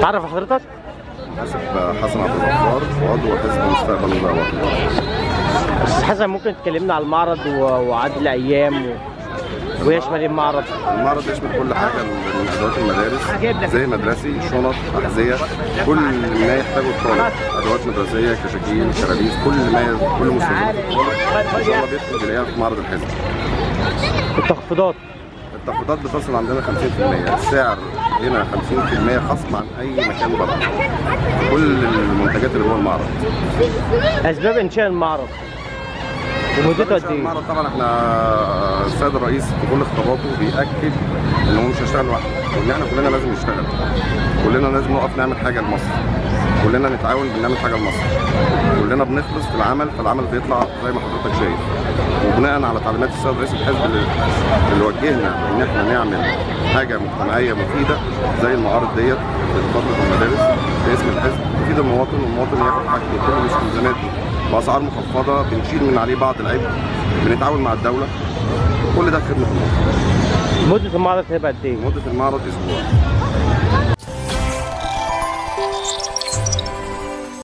تعرف حضرتك حسب حسن عبد الغفار عضو حزب مستقبل الوطن استاذ حسن ممكن تكلمنا على المعرض و- وعدد الايام و... ويشمل إيه المعرض المعرض يشمل كل حاجه من ادوات المدارس زي مدرسي شنط احذيه كل ما يحتاجه الطالب ادوات مدرسيه كشاكيل كراريس كل ما كل مستلزمات الطالب ان شاء الله بيدخل يلاقيها في معرض الحزب التخفيضات التخفيضات بتصل عندنا 50% السعر هنا 50% خصم عن اي مكان بره كل المنتجات اللي جوه المعرض اسباب انشاء المعرض ومدته قد ايه المعرض طبعا احنا السيد الرئيس في كل خطاباته بيأكد ان هو مش هيشتغل لوحده وان احنا كلنا لازم نشتغل كلنا لازم نقف نعمل حاجه لمصر كلنا نتعاون بنعمل حاجه لمصر كلنا بنخلص في العمل فالعمل بيطلع زي ما حضرتك شايف وبناء على تعليمات السيد رئيس الحزب اللي, اللي وجهنا ان احنا نعمل حاجه مجتمعيه مفيده زي المعارض ديت في فتره المدارس باسم الحزب تفيد المواطن والمواطن ياخد حاجته كل مستلزماته باسعار مخفضه بنشيل من عليه بعض العبء بنتعاون مع الدوله كل ده في خدمه المواطن مده المعرض هتبقى قد ايه مده المعرض اسبوع